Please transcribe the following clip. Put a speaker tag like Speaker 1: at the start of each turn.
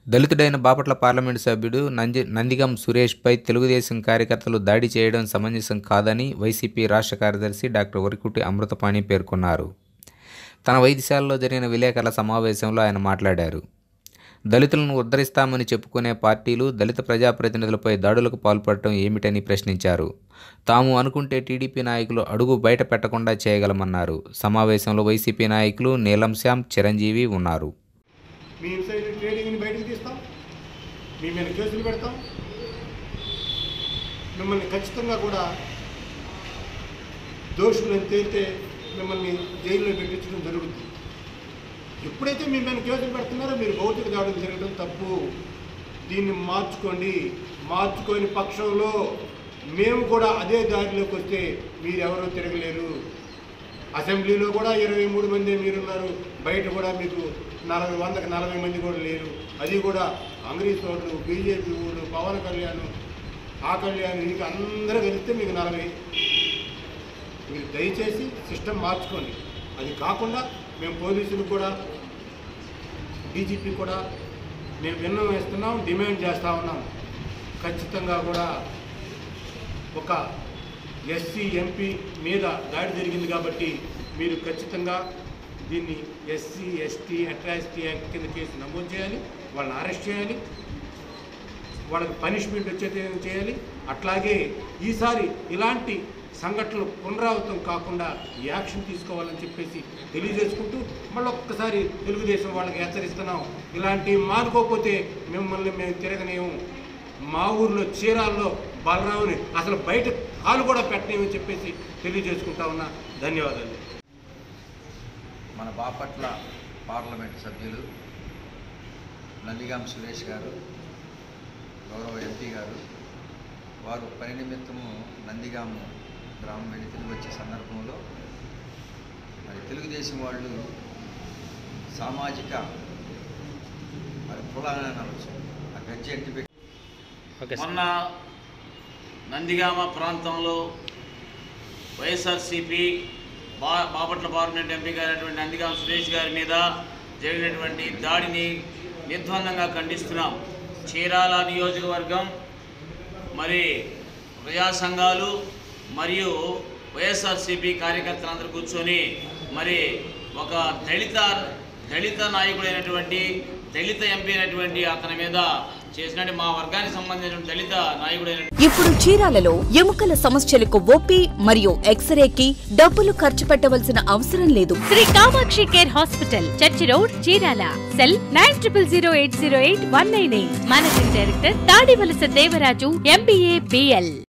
Speaker 1: దళితుడైన Bapatla parliament సభ్యుడు నంది నందిగం సురేష్పై తెలుగుదేశం కార్యకర్తలు దాడి చేయడం సమంజసం కాదని వైసీపీ రాష్ట్ర కార్యదర్శి డాక్టర్ వరికుటి అమృతపాణి పేర్కొన్నారు తన వైద్యశాలలో జరిగిన విలేకరుల సమావేశంలో ఆయన మాట్లాడారు దళితులను ఉద్ధరిస్తామని చెప్పుకునే పార్టీలు దళిత ప్రజాప్రతినిధులపై దాడులకు పాల్పడటం ఏమిటని ప్రశ్నించారు తాము అనుకుంటే టీడీపీ నాయకులు అడుగు బయట పెట్టకుండా చేయగలమన్నారు సమావేశంలో వైసీపీ నాయకులు నీలం శ్యామ్ చిరంజీవి ఉన్నారు
Speaker 2: మీ ఇన్సైడ్ ట్రేడింగ్ని బయటకు తీస్తాం మీ మీద కేసులు పెడతాం మిమ్మల్ని ఖచ్చితంగా కూడా దోషులను తేలితే మిమ్మల్ని జైల్లో పెట్టించడం జరుగుతుంది ఎప్పుడైతే మీ మీద కేసులు పెడుతున్నారో మీరు భౌతిక దాడులు జరగడం తప్పు దీన్ని మార్చుకోండి మార్చుకోని పక్షంలో మేము కూడా అదే దారిలోకి వస్తే మీరెవరూ తిరగలేరు అసెంబ్లీలో కూడా ఇరవై మూడు మంది మీరున్నారు బయట కూడా మీకు నలభై వందకి నలభై మంది కూడా లేరు అది కూడా కాంగ్రెస్ వాళ్ళు బీజేపీ వాళ్ళు పవన్ కళ్యాణ్ ఆ కళ్యాణ్ ఇంక అందరూ కలిస్తే మీకు నలభై మీరు దయచేసి సిస్టమ్ మార్చుకోండి అది కాకుండా మేము పోలీసులకు కూడా డీజీపీ కూడా మేము విన్నం వేస్తున్నాం డిమాండ్ చేస్తూ ఉన్నాం ఖచ్చితంగా కూడా ఒక ఎస్సీ ఎంపీ మీద దాడి జరిగింది కాబట్టి మీరు ఖచ్చితంగా దీన్ని ఎస్సీ ఎస్టీ అట్రాసిటీ యాక్ట్ కింద కేసు నమోదు చేయాలి వాళ్ళని అరెస్ట్ చేయాలి వాళ్ళకి పనిష్మెంట్ వచ్చేది చేయాలి అట్లాగే ఈసారి ఇలాంటి సంఘటనలు పునరావృతం కాకుండా యాక్షన్ తీసుకోవాలని చెప్పేసి తెలియజేసుకుంటూ మళ్ళీ ఒక్కసారి తెలుగుదేశం వాళ్ళకి హెచ్చరిస్తున్నాం ఇలాంటివి మానుకోకపోతే మిమ్మల్ని మేము తిరగనేము మా ఊర్లో చీరాల్లో బలరావుని అసలు బయట కాలు కూడా పెట్టనేమని చెప్పేసి తెలియజేసుకుంటా ఉన్నా ధన్యవాదాలు
Speaker 3: మన బాపట్ల పార్లమెంట్ సభ్యులు నందిగాం సురేష్ గారు గౌరవ ఎంపీ గారు వారు పని నిమిత్తము నందిగాము గ్రామం వెళ్ళి తిరిగి వచ్చే సందర్భంలో మరి తెలుగుదేశం వాళ్ళు సామాజిక మరి కులాన్ని అనవచ్చు ఆ గజ్జి ఎట్టి పెట్టి
Speaker 4: మొన్న నందిగామ ప్రాంతంలో వైఎస్ఆర్సిపి బా బాపట్ల పార్లమెంట్ ఎంపీ గారైనటువంటి నందిగామ సురేష్ గారి మీద జరిగినటువంటి దాడిని నిర్ద్వందంగా ఖండిస్తున్నాం చీరాల నియోజకవర్గం మరి ప్రజా సంఘాలు మరియు వైఎస్ఆర్సిపి కార్యకర్తలందరూ కూర్చొని మరి ఒక దళిత దళిత నాయకుడైనటువంటి దళిత ఎంపీ అయినటువంటి అతని మీద చేసినట్టు మా వర్గానికి సంబంధించిన దళిత నాయకుడైన
Speaker 5: ఇప్పుడు చీరాలలో ఎముకల సమస్యలకు ఓపీ మరియు ఎక్స్రేకి డబ్బులు ఖర్చు పెట్టవలసిన అవసరం లేదు
Speaker 6: Shri Kamakshi care hospital church road Chirala cell nine triple zero eight zero eight one nine eight managing director Tadivalasa Devaraju MBA BL